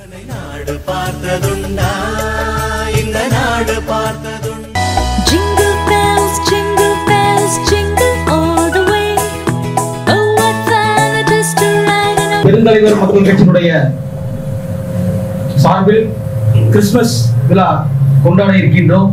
நாடு பார்த்ததுண்டா இந்த நாடு பார்த்ததுண்டா Jingle bells, jingle bells, jingle all the way. Oh, what fun it is to ride in a பெருந்தலைவர் மக்கள் கட்சியினுடைய சார்பில் கிறிஸ்துமஸ் விழா கொண்டாட இருக்கின்றோம்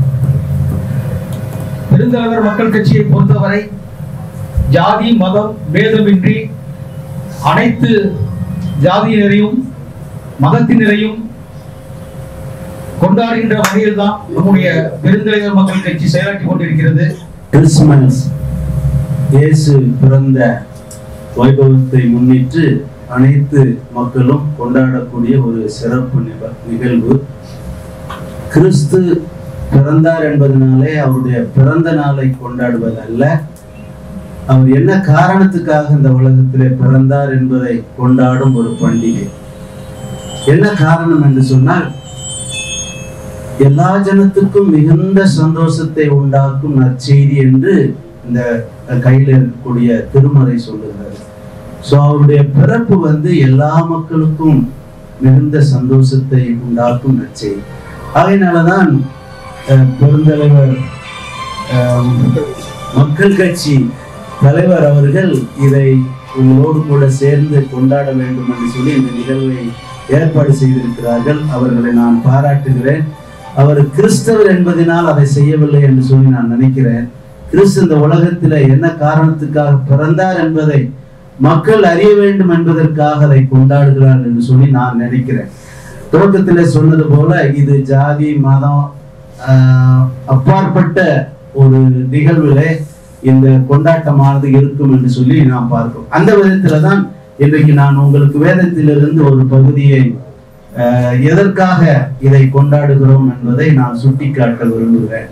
பெருந்தலைவர் மக்கள் கட்சியை பொறுத்தவரை ஜாதி மதம் பேதமின்றி அனைத்து ஜாதியினரையும் மதத்தினரையும் கொண்டாடுகின்ற வகையில் தான் நம்முடைய பெருந்தலைவர் மக்கள் கட்சி செயலாற்றிக் கொண்டிருக்கிறது கிறிஸ்துமஸ் இயேசு பிறந்த வைபவத்தை முன்னிட்டு அனைத்து மக்களும் கொண்டாடக்கூடிய ஒரு சிறப்பு நிக- நிகழ்வு கிறிஸ்து பிறந்தார் என்பதனாலே அவருடைய பிறந்த நாளை கொண்டாடுவதல்ல அவர் என்ன காரணத்துக்காக இந்த உலகத்திலே பிறந்தார் என்பதை கொண்டாடும் ஒரு பண்டிகை என்ன காரணம் என்று சொன்னால் எல்லா ஜனத்துக்கும் மிகுந்த சந்தோஷத்தை உண்டாக்கும் நற்செய்தி என்று இந்த கையில் இருக்கக்கூடிய திருமறை சொல்லுகிறது ஸோ அவருடைய பிறப்பு வந்து எல்லா மக்களுக்கும் மிகுந்த சந்தோஷத்தை உண்டாக்கும் நற்செய்தி அதனாலதான் அஹ், பெருந்தலைவர் அஹ், மக்கள் கட்சி தலைவர் அவர்கள் இதை உங்களோடு கூட சேர்ந்து கொண்டாட வேண்டும் என்று சொல்லி இந்த நிகழ்வை ஏற்பாடு செய்திருக்கிறார்கள் அவர்களை நான் பாராட்டுகிறேன் அவர் கிறிஸ்தவர் என்பதனால் அதை செய்யவில்லை என்று சொல்லி நான் நினைக்கிறேன் கிறிஸ்து இந்த உலகத்தில் என்ன காரணத்துக்காக பிறந்தார் என்பதை மக்கள் அறிய வேண்டும் என்பதற்காக அதை கொண்டாடுகிறார் என்று சொல்லி நான் நினைக்கிறேன் துவக்கத்திலே சொன்னது போல இது ஜாதி மதம் ஆஹ், அப்பாற்பட்ட ஒரு நிகழ்விலே இந்த கொண்டாட்டமானது இருக்கும் என்று சொல்லி நாம் பார்க்கிறோம் அந்த விதத்துல தான் இன்றைக்கு நான் உங்களுக்கு வேதத்திலிருந்து ஒரு பகுதியை ஆஹ், எதற்காக இதை கொண்டாடுகிறோம் என்பதை நான் சுட்டிக்காட்ட விரும்புகிறேன்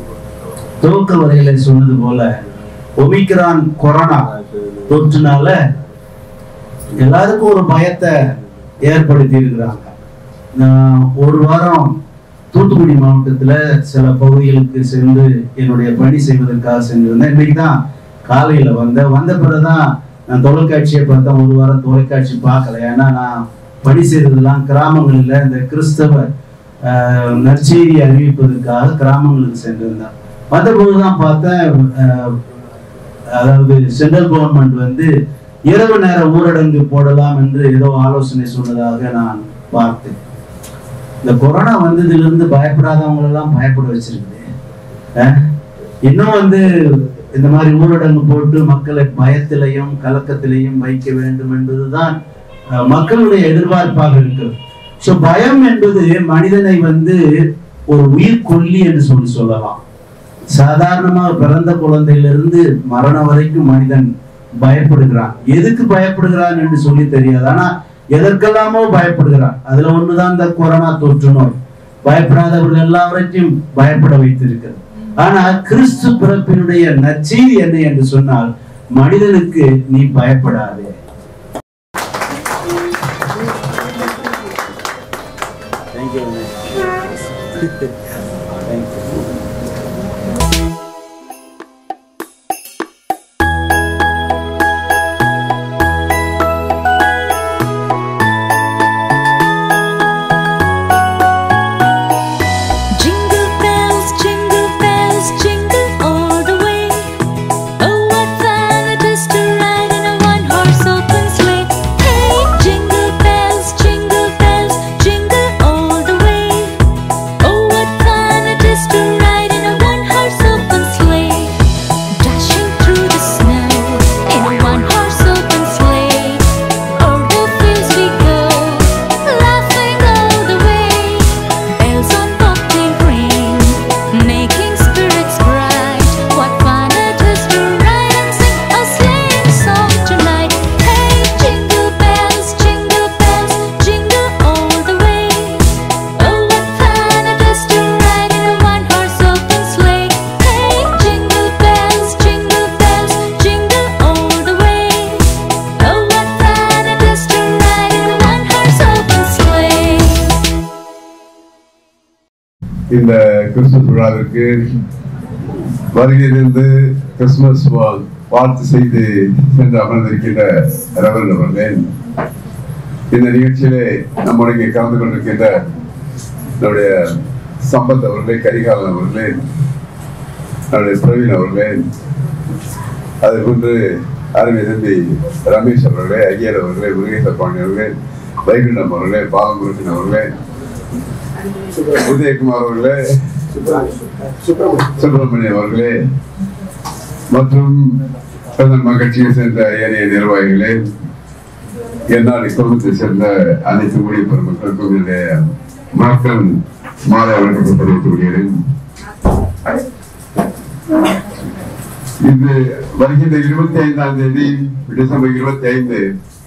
துவக்க வரையில சொன்னது போல ஒமிக்ரான் கொரோனா தொற்றுனால எல்லாருக்கும் ஒரு பயத்தை ஏற்படுத்தி இருக்கிறாங்க நான் ஒரு வாரம் தூத்துக்குடி மாவட்டத்துல சில பகுதிகளுக்கு சென்று என்னுடைய பணி செய்வதற்காக சென்றிருந்தேன் இன்னைக்கு தான் காலையில வந்தேன் வந்த பிறகுதான் நான் தொலைக்காட்சியை பார்த்தேன் ஒரு வாரம் தொலைக்காட்சி பார்க்கல ஏன்னா நான் பணி செய்ததெல்லாம் கிராமங்களில் இந்த கிறிஸ்தவ ஆஹ், நற்செய்தி அறிவிப்பதற்காக கிராமங்களுக்கு சென்றிருந்தேன் வந்தபோது தான் பார்த்தேன் ஆஹ், அதாவது சென்ட்ரல் கவர்மெண்ட் வந்து இரவு நேர ஊரடங்கு போடலாம் என்று ஏதோ ஆலோசனை சொன்னதாக நான் பார்த்தேன் இந்த கொரோனா வந்ததுல இருந்து பயப்படாதவங்க எல்லாம் பயப்பட வச்சிருக்குது அஹ்? இன்னும் வந்து இந்த மாதிரி ஊரடங்கு போட்டு மக்களை பயத்திலையும் கலக்கத்திலையும் வைக்க வேண்டும் என்பதுதான் அஹ், மக்களுடைய எதிர்பார்ப்பாக இருக்கிறது ஸோ பயம் என்பது மனிதனை வந்து ஒரு உயிர் கொல்லி என்று சொல்லி சொல்லலாம் சாதாரணமா பிறந்த குழந்தையிலிருந்து மரணம் வரைக்கும் மனிதன் பயப்படுகிறான் எதுக்கு பயப்படுகிறான் என்று சொல்லி தெரியாது ஆனா எதற்கெல்லாமோ பயப்படுகிறான் அதுல ஒண்ணுதான் இந்த கொரோனா தொற்று நோய் பயப்படாதவர்கள் எல்லாவற்றையும் பயப்பட வைத்திருக்கிறது ஆனா கிறிஸ்து பிறப்பினுடைய நற்செய்தி என்ன என்று சொன்னால் மனிதனுக்கு நீ பயப்படாதே Thank you. Thank you. Jingle bells, jingle bells, jingle all the way. Oh, what fun it is to ride in a one-horse open sleigh. Hey, jingle bells, jingle bells, jingle all the way. Oh, what fun it is to ride in a one-horse open sleigh. Dashing through the snow in a one-horse open sleigh. O'er the fields we go, laughing all the way. Bells on bobtail ring, making spirits bright. What fun it is to ride and sing a sleighing song tonight! Hey, jingle bells, jingle bells, jingle all the way. Oh, what fun it is to ride in a one-horse open sleigh! Hey, jingle bells, jingle bells, jingle all the way. Oh, what fun it is to ride in a one-horse open sleigh! இந்த Christmas விழாவிற்கு வருகையிலிருந்து Christmas வா- வாழ்த்து செய்து சென்று அமர்ந்திருக்கின்ற reverend அவர்களே இந்த நிகழ்ச்சியிலே நம்முடைய இங்கே கலந்து கொண்டிருக்கின்ற நம்முடைய சம்பத் அவர்களே கரிகாலன் அவர்களே நம்முடைய பிரவீன் அவர்களே அது போன்று அருமை தம்பி ரமேஷ் அவர்களே ஐயர் அவர்களே முருகேச பாண்டி அவர்களே வைகுண்டம் அவர்களே பாலமுருகன் அவர்களே உதயகுமார் அவர்களே சுப்பிரமணியம் அவர்களே மற்றும் பிரதமர் மகிழ்ச்சியை சேர்ந்த ஏனைய நிர்வாகிகளே என்னால் குடும்பத்தை சேர்ந்த அனைத்து ஊழிய பெருமக்களுக்கும் என்னுடைய மக்கள் மாலை வணக்கத்தை தெரிவித்துக் கொள்கிறேன் இது வருகின்ற இருபத்தி ஐந்தாம் தேதி டிசம்பர் இருபத்தி ஐந்து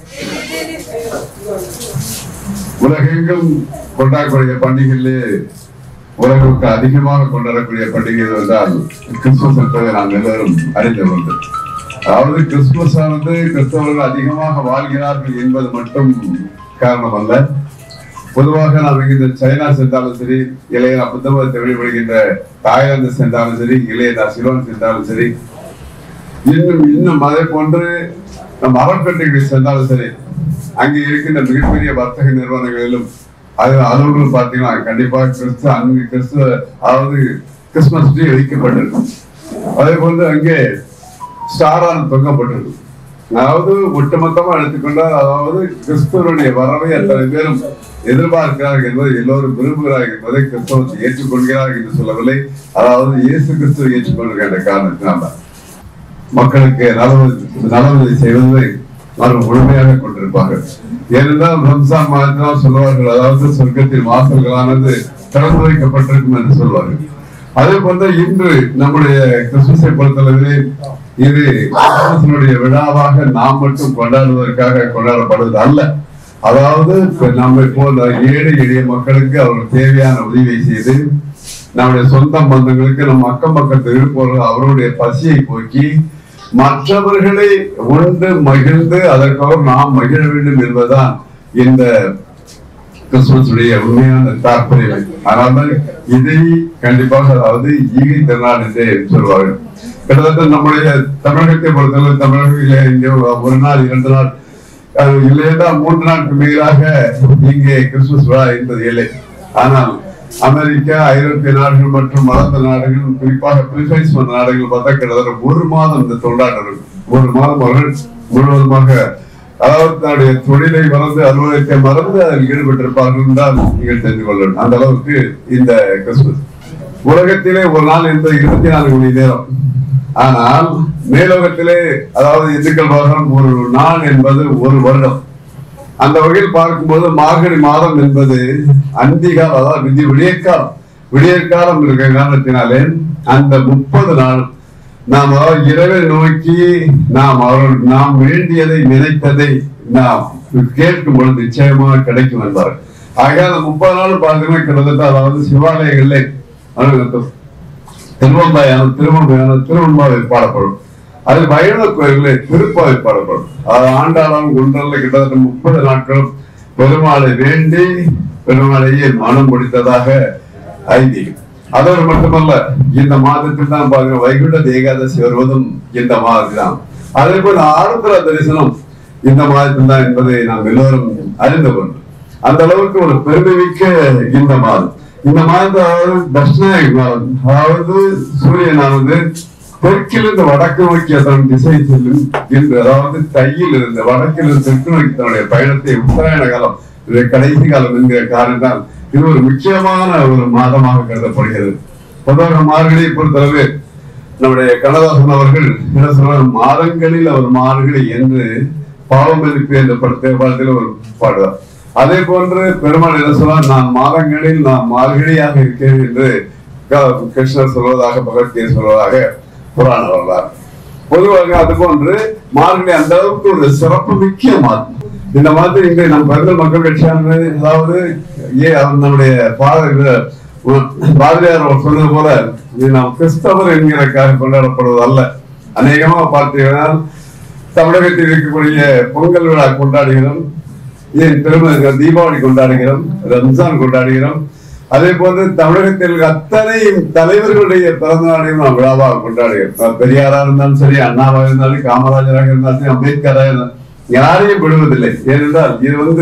உலகெங்கும் கொண்டாடக்கூடிய பண்டிகைகளிலே உலகுக்கு அதிகமாக கொண்டாடக்கூடிய பண்டிகை எது என்றால் கிறிஸ்துமஸ் என்பதை நாம் எல்லோரும் அறிந்த ஒன்று அதாவது கிறிஸ்துமஸ் ஆனது கிறிஸ்தவர்கள் அதிகமாக வாழ்கிறார்கள் என்பது மட்டும் காரணம் அல்ல பொதுவாக நாம் இங்கிருந்து சைனா சென்றாலும் சரி இளைய புத்தகத்தை வெளிப்படுகின்ற தாய்லாந்து சென்றாலும் சரி இளைய சிலோன் சென்றாலும் சரி இன்னும் இன்னும் அதே போன்று நம் அறக்கட்டைகளை சென்றாலும் சரி அங்கே இருக்கின்ற மிகப்பெரிய வர்த்தக நிறுவனங்களிலும் அது அலுவலகம் பார்த்தீங்கன்னா கண்டிப்பாக கிறிஸ்து அங்கு கிறிஸ்துவ அதாவது கிறிஸ்துமஸ் ட்ரீ வைக்கப்பட்டிருக்கும் அதே போன்று அங்கே ஸ்டாரான தொங்கப்பட்டிருக்கும் அதாவது ஒட்டுமொத்தமா எடுத்துக்கொண்டால் அதாவது கிறிஸ்துவனுடைய வரவை அத்தனை பேரும் எதிர்பார்க்கிறார்கள் என்பதை எல்லோரும் விரும்புகிறார்கள் என்பதை கிறிஸ்தவத்தை ஏற்றுக்கொள்கிறார்கள் என்று சொல்லவில்லை அதாவது இயேசு கிறிஸ்துவை ஏற்றுக்கொண்டிருக்கின்ற காரணத்தினால மக்களுக்கு நலவு நலவுதவி செய்வதை அவர்கள் முழுமையாக கொண்டிருப்பார்கள் ஏனென்றால் ரம்சான் மாதத்தினால் சொல்வார்கள் அதாவது சொர்க்கத்தின் வாசல்களானது திறந்து வைக்கப்பட்டிருக்கும் என்று சொல்வார்கள் அதே போன்ற இன்று நம்முடைய கிறிஸ்துமஸை பொறுத்தளவிலே இது கிறிஸ்துமஸினுடைய விழாவாக நாம் மட்டும் கொண்டாடுவதற்காக கொண்டாடப்படுவது அல்ல அதாவது இப்ப நம்மை போன்ற ஏழை எளிய மக்களுக்கு அவர்கள் தேவையான உதவியை செய்து நம்முடைய சொந்த பந்தங்களுக்கு நம் அக்கம் பக்கத்தில் இருப்பவர்கள் அவருடைய பசியை போக்கி மற்றவர்களை உண்டு மகிழ்ந்து அதற்காக நாம் மகிழ வேண்டும் என்பதுதான் இந்த கிறிஸ்துமஸுடைய உண்மையான தாற்பயம் ஆனால் இதை கண்டிப்பாக அதாவது ஈகை திருநாள் என்றே சொல்வார்கள் கிட்டத்தட்ட நம்முடைய தமிழகத்தை பொறுத்தவரை தமிழகத்திலே இங்கே ஒரு நாள் இரண்டு நாள் அது இல்லையா மூன்று நாட்கு மேலாக இங்கே கிறிஸ்துமஸ் விழா என்பது இல்லை ஆனால் அமெரிக்கா ஐரோப்பிய நாடுகள் மற்றும் வளர்ந்த நாடுகள் குறிப்பாக பிலிப்பைன்ஸ் போன்ற நாடுகள் பார்த்தா கிட்டத்தட்ட ஒரு மாதம் இந்த கொண்டாட்டம் இருக்கும் ஒரு மாதம் அவர்கள் முழுவதுமாக அதாவது தன்னுடைய தொழிலை மறந்து அலுவலகத்தை மறந்து அதில் ஈடுபட்டிருப்பார்கள் என்றால் நீங்கள் தெரிந்து கொள்ளணும் அந்த அளவுக்கு இந்த கிறிஸ்துமஸ் உலகத்திலே ஒரு நாள் என்பது இருபத்தி நான்கு மணி நேரம் ஆனால் மேலோகத்திலே அதாவது இந்துக்கள் வாகனம் ஒரு நாள் என்பது ஒரு வருடம் அந்த வகையில் பார்க்கும்போது மார்கழி மாதம் என்பது அந்திகாலம் அதாவது விதி விடியற்காலம் விடியற்காலம் இருக்கிற காரணத்தினாலே அந்த முப்பது நாள் நாம் அதாவது இரவை நோக்கி நாம் அவர்கள் நாம் வேண்டியதை நினைத்ததை நாம் கேட்கும் பொழுது நிச்சயமாக கிடைக்கும் என்பார் ஆக அந்த முப்பது நாள் பார்த்தீங்கன்னா கிட்டத்தட்ட அதாவது சிவாலயங்களிலே அதாவது திருவம்பாயான திருவம்பாயான திருவம்பாவை பாடப்படும் அது வைணவ கோயில்களே திருப்பாவை பாடப்படும் அது ஆண்டாளம் குன்றல்ல கிட்டத்தட்ட முப்பது நாட்கள் பெருமாளை வேண்டி பெருமாளையே மனம் முடித்ததாக ஐதீகம் அதோடு மட்டுமல்ல இந்த மாதத்தில் தான் பாருங்க வைகுண்ட ஏகாதசி வருவதும் இந்த மாதத்தில் தான் அதே போல ஆருத்ரா தரிசனம் இந்த மாதத்தில் தான் என்பதை நாம் எல்லோரும் அறிந்து கொண்டோம் அந்த அளவுக்கு ஒரு பெருமை மிக்க இந்த மாதம் இந்த மாதம் அதாவது தட்சிணாயக மாதம் அதாவது சூரியனானது தெற்கிலிருந்து வடக்கு நோக்கி அதன் திசை செல்லும் என்று அதாவது தையில் இருந்து வடக்கிலிருந்து தெற்கு நோக்கி தன்னுடைய பயணத்தை உத்தராயண காலம் இது கடைசி காலம் என்கிற காரணத்தால் இது ஒரு முக்கியமான ஒரு மாதமாக கருதப்படுகிறது பொதுவாக மார்கழியை பொறுத்தளவு நம்முடைய கண்ணதாசன் அவர்கள் என்ன சொல்றார் மாதங்களில் அவர் மார்கழி என்று பாவம் எதிர்ப்பு என்ற படத்தை பாடத்தில் ஒரு பாடுவார் அதே போன்று பெருமாள் என்ன சொல்றார் நான் மாதங்களில் நான் மார்கழியாக இருக்கிறேன் என்று க- கிருஷ்ணர் சொல்வதாக பகவத்கீதை சொல்வதாக புராண வரலாறு பொதுவாக அது போன்று மார்கழி அந்த அளவுக்கு ஒரு சிறப்பு மிக்க மாதம் இந்த மாதிரி இங்க நம் பெருந்தல் மக்கள் கட்சியானது அதாவது ஏ அவர் நம்முடைய பாத- பாரதியார் அவர் சொன்னது போல இது நாம் கிறிஸ்தவர் என்கிறக்காக கொண்டாடப்படுவது அல்ல அநேகமா பார்த்தீங்கன்னா தமிழகத்தில் இருக்கக்கூடிய பொங்கல் விழா கொண்டாடுகிறோம் ஏன் திரும்ப தீபாவளி கொண்டாடுகிறோம் ரம்ஜான் கொண்டாடுகிறோம் அதே போன்று தமிழகத்தில் அத்தனை தலைவர்களுடைய பிறந்த நாளையும் நாம் விழாவாக கொண்டாடுகிறோம் அது பெரியாரா இருந்தாலும் சரி அண்ணாவாக இருந்தாலும் காமராஜராக இருந்தாலும் சரி அம்பேத்கராக இருந்தாலும் யாரையும் விடுவதில்லை ஏனென்றால் இது வந்து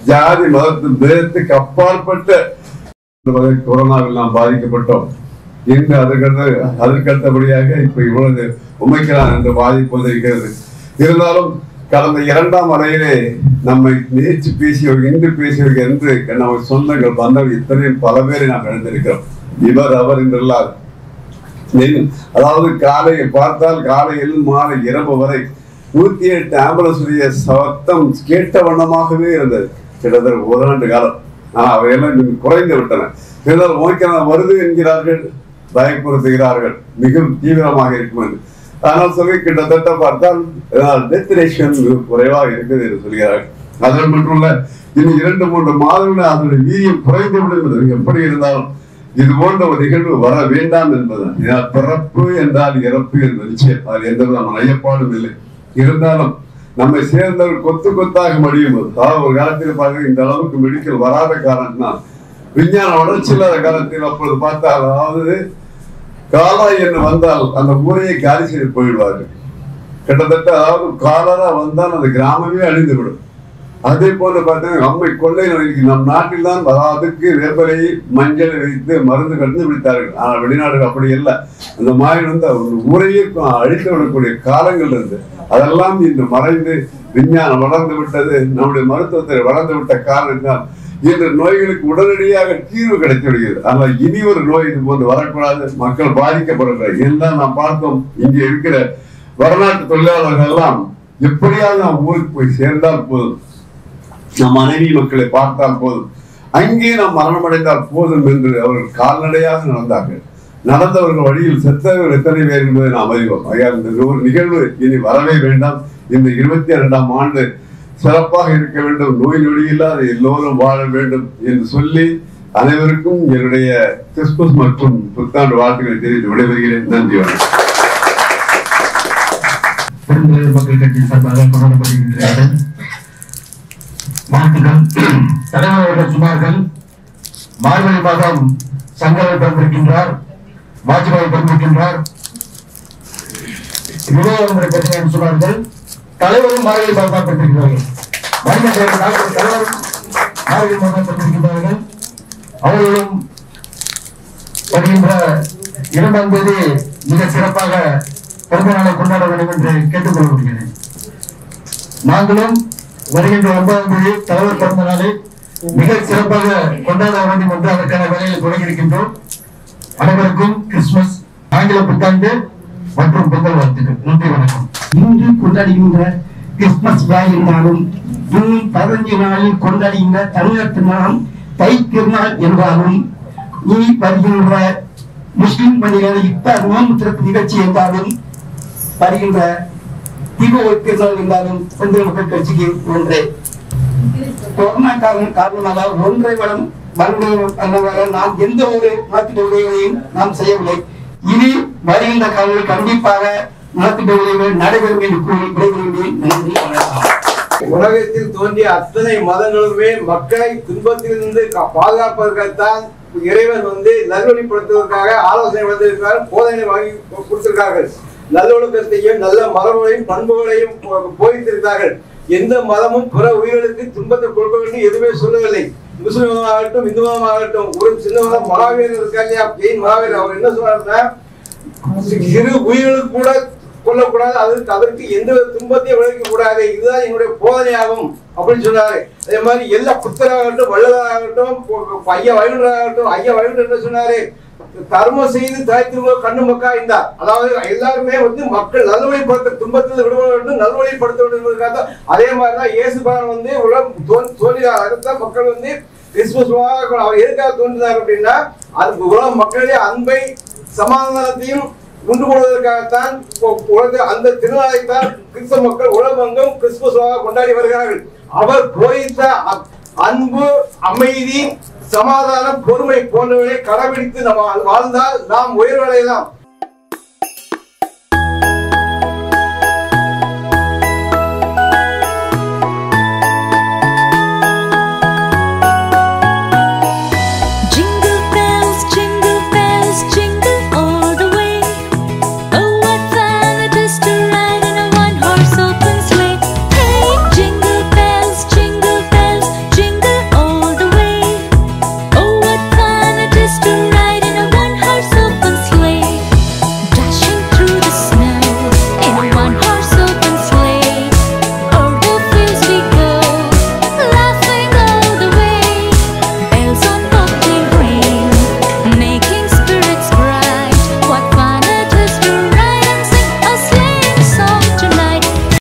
ஜாதி மதத்து பேதத்துக்கு அப்பாற்பட்ட இந்த வகை கொரோனாவில் நாம் பாதிக்கப்பட்டோம் இன்று அதற்கடுத்து அதற்கடுத்தபடியாக இப்ப இவ்வளவு உமைக்கிறான் என்று பாதிப்பு வந்திருக்கிறது இருந்தாலும் கடந்த இரண்டாம் அறையிலே நம்மை நேற்று பேசியவர்கள் இன்று பேசியவர்கள் என்று நம்ம சொந்தங்கள் பந்தங்கள் இத்தனையும் பல பேரை நாம் இழந்திருக்கிறோம் இவர் அவர் என்றெல்லாம் நெல்- அதாவது காலையில் பார்த்தால் காலையில் மாலை இரவு வரை நூத்தி எட்டு ஆம்புலன்ஸுடைய சத்தம் கேட்ட வண்ணமாகவே இருந்தது கிட்டத்தட்ட ஒரு ஆண்டு காலம் ஆனா அவையெல்லாம் இன்னும் குறைந்து விட்டன இருந்தால் ஓய்க்கலாம் வருது என்கிறார்கள் பயப்படுத்துகிறார்கள் மிகவும் தீவிரமாக இருக்கும் என்று ஆனால் சொல்லி கிட்டத்தட்ட பார்த்தால் டெத் ரேஷன் குறைவாக இருக்குது என்று சொல்கிறார்கள் அதன் மட்டுமல்ல இன்னும் இரண்டு மூன்று மாதங்கள் அதனுடைய வீரியம் குறைந்து விடும் என்பது எப்படி இருந்தாலும் இது போன்ற ஒரு நிகழ்வு வர வேண்டாம் என்பதுதான் இதனால் பிறப்பு என்றால் இறப்பு என்பது நிச்சயம் அதில் எந்த விதமான ஐயப்பாடும் இல்லை இருந்தாலும் நம்மை சேர்ந்தவர் கொத்து கொத்தாக மடியும் போது அதாவது ஒரு காலத்தில் பாருங்க இந்த அளவுக்கு மெடிக்கல் வராத காரணத்தினால் விஞ்ஞான வளர்ச்சி இல்லாத காலத்தில் அப்பொழுது பார்த்தால் அதாவது காலாய் என்று வந்தால் அந்த ஊரையே காலி செய்து போயிடுவார்கள் கிட்டத்தட்ட அதாவது காலரா வந்தால் அந்த கிராமமே அழிந்து விடும் அதே போல பார்த்தீங்கன்னா அம்மை கொள்ளை நோய்க்கு நம் நாட்டில் தான் அதுக்கு வேப்பலை மஞ்சள் வைத்து மருந்து கண்டு விடுத்தார்கள் ஆனால் வெளிநாடுகள் அப்படி இல்லை அந்த மாதிரி வந்து ஒரு ஊரையே அழித்து விடக்கூடிய காலங்கள் இருந்து அதெல்லாம் இன்று மறைந்து விஞ்ஞானம் வளர்ந்து விட்டது நம்முடைய மருத்துவத்தை வளர்ந்து விட்ட காரணத்தினால் இன்று நோய்களுக்கு உடனடியாக தீர்வு கிடைத்து விடுகிறது ஆனால் இனி ஒரு நோய் இது போன்று வரக்கூடாது மக்கள் பாதிக்கப்படுகிறார் இதுதான் நாம் பார்த்தோம் இங்கே இருக்கிற வடநாட்டு தொழிலாளர்கள் எல்லாம் எப்படியாவது நாம் ஊருக்கு போய் சேர்ந்தால் போதும் நம் மனைவி மக்களை பார்த்தால் போதும் அங்கே நாம் மரணமடைந்தால் போதும் என்று அவர்கள் கால்நடையாக நடந்தார்கள் நடந்தவர்கள் வழியில் செத்தவர்கள் எத்தனை பேர் என்பதை நாம் அறிவோம் ஆகையால் இந்த ஒரு நிகழ்வு இனி வரவே வேண்டாம் இந்த இருபத்தி இரண்டாம் ஆண்டு சிறப்பாக இருக்க வேண்டும் நோய் நொடி இல்லாத எல்லோரும் வாழ வேண்டும் என்று சொல்லி அனைவருக்கும் என்னுடைய கிறிஸ்துமஸ் மற்றும் புத்தாண்டு வாழ்த்துக்களை தெரிவித்து விடைபெறுகிறேன் நன்றி வணக்கம் பெருந்தலைவர் மக்கள் கட்சி சார்பாக கொண்டாடப்படுகின்றார்கள் வாழ்த்துக்கள் தலைவர் அவர்கள் சொன்னார்கள் மார்கழி மாதம் சங்கரை பிறந்திருக்கின்றார் வாஜ்பாய் பிறந்திருக்கின்றார் விவேகானந்தரை பற்றி என்று சொன்னார்கள் தலைவரும் மார்கழி மாதம் தான் பிறந்திருக்கிறார்கள் மனித தலைவர் தலைவரும் மார்கழி மாதம் பிறந்திருக்கின்றார்கள் அவர்களும் வருகின்ற இரண்டாம் தேதி மிக சிறப்பாக பிறந்த நாளை கொண்டாட வேண்டும் என்று கேட்டுக்கொள்ள முடிகிறேன் நாங்களும் வருகின்ற ஒன்பதாம் தேதி தலைவர் பிறந்த நாளை மிக சிறப்பாக கொண்டாட வேண்டும் என்று அதற்கான வேலையை தொடங்கியிருக்கின்றோம் அனைவருக்கும் கிறிஸ்துமஸ் ஆங்கில புத்தாண்டு மற்றும் பொங்கல் வாழ்த்துக்கள் நன்றி வணக்கம் இன்று கொண்டாடுகின்ற கிறிஸ்துமஸ் விழா இருந்தாலும் இன்னும் பதினஞ்சு நாளில் கொண்டாடுகின்ற தமிழர் திருநாள் தை திருநாள் என்றாலும் இனி வருகின்ற முஸ்லிம் பண்டிகை இப்ப நோன்பு திறப்பு நிகழ்ச்சி என்றாலும் வருகின்ற தீப திருநாள் என்றாலும் சுதந்திர மக்கள் கட்சிக்கு ஒன்றே கொரோனா காரணம் காரணமாக ஒன்றை வளம் வளர்ந்து நாம் எந்த ஒரு மாற்றுத் தொழில்களையும் நாம் செய்யவில்லை இனி வருகின்ற காலங்களில் கண்டிப்பாக மாற்றுத் தொழில்கள் நடைபெறும் என்று கூறி விடைபெறுகிறேன் நன்றி வணக்கம் உலகத்தில் தோன்றிய அத்தனை மதங்களுமே மக்களை துன்பத்திலிருந்து கா- பாதுகாப்பதற்காகத்தான் இறைவன் வந்து நல்வழிப்படுத்துவதற்காக ஆலோசனை வந்திருக்கிறார் போதனை வாங்கி கொ- கொடுத்திருக்கார்கள் நல்லொழுக்கத்தையும் நல்ல மரபுகளையும் பண்புகளையும் போ- போதித்திருக்கிறார்கள் எந்த மதமும் பிற உயிர்களுக்கு துன்பத்தை கொடுக்க வேண்டும் எதுவுமே சொல்லவில்லை முஸ்லிம் மதமாகட்டும் இந்து மதமாகட்டும் ஒரு சின்ன மதம் மகாவீரர் இருக்கா இல்லையா ஜெயின் மகாவீரர் அவர் என்ன சொல்றாருன்னா சிறு உயிர்களுக்கு கூட கொல்லக்கூடாது அதற்கு அதற்கு எந்த வித துன்பத்தையும் விளைவிக்க கூடாது இதுதான் என்னுடைய போதனையாகும் அப்படின்னு சொன்னாரு அதே மாதிரி எல்லா புத்தராகட்டும் வள்ளலாகட்டும் பொ- ஐயா வைகுண்டராகட்டும் ஐயா வைகுண்டர் என்ன சொன்னாரு கர்மம் செய்து தாய் திரும்ப கண்ணு மக்கா இருந்தார் அதாவது எல்லாருமே வந்து மக்கள் நல்வழிப்படுத்த துன்பத்தில் விடுபட வேண்டும் நல்வழிப்படுத்த வேண்டும் என்பதற்காக தான். அதே மாதிரி தான் இயேசு பகவான் வந்து உலகம் தோன் தோன்றினார் அதுதான் மக்கள் வந்து கிறிஸ்துமஸ் விழாவாக அவர் எதுக்காக தோன்றினார் அப்படின்னா அது உலக மக்களிடையே அன்பை சமாதானத்தையும் உண்டு போடுவதற்காகத்தான் உ- உலக அந்த திருநாளைத்தான் கிறிஸ்தவ மக்கள் உலகமெங்கும் கிறிஸ்துமஸ் விழாவாக கொண்டாடி வருகிறார்கள் அவர் போதித்த அ- அன்பு அமைதி சமாதானம் பொறுமை போன்றவற்றை கடைபிடித்து நம்ம வாழ்ந்தால் நாம் உயர்வடையலாம்